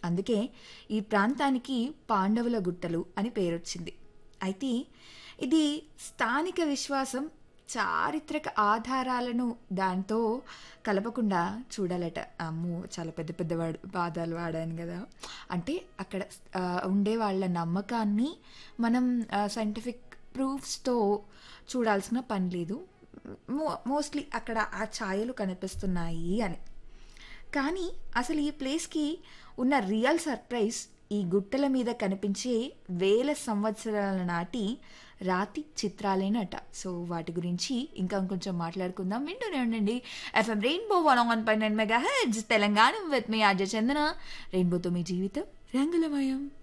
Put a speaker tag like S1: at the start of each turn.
S1: అందుకే ఈ ప్రాంతానికి పాండవుల గుట్టలు అని పేరొచ్చింది అయితే ఇది స్థానిక విశ్వాసం చారిత్రక ఆధారాలను దాంతో కలపకుండా చూడాలట అమ్మో చాలా పెద్ద పెద్ద వాడు పాదాలు వాడాను కదా అంటే అక్కడ ఆ, ఉండే వాళ్ళ నమ్మకాన్ని మనం సైంటిఫిక్ ప్రూఫ్స్తో చూడాల్సిన పని లేదు మో మోస్ట్లీ అక్కడ ఆ ఛాయలు కనిపిస్తున్నాయి అని కానీ అసలు ఈ ప్లేస్కి ఉన్న రియల్ సర్ప్రైజ్ ఈ గుట్టల మీద కనిపించే వేల సంవత్సరాల నాటి రాతి చిత్రాలేనట సో వాటి గురించి ఇంకా కొంచెం మాట్లాడుకుందాం వింటూనే ఉండండి FM rainbow one one point nine mega heads Telangana with మీ ఆర్జ చందన రెయిన్బోతో మీ జీవితం రంగులమయం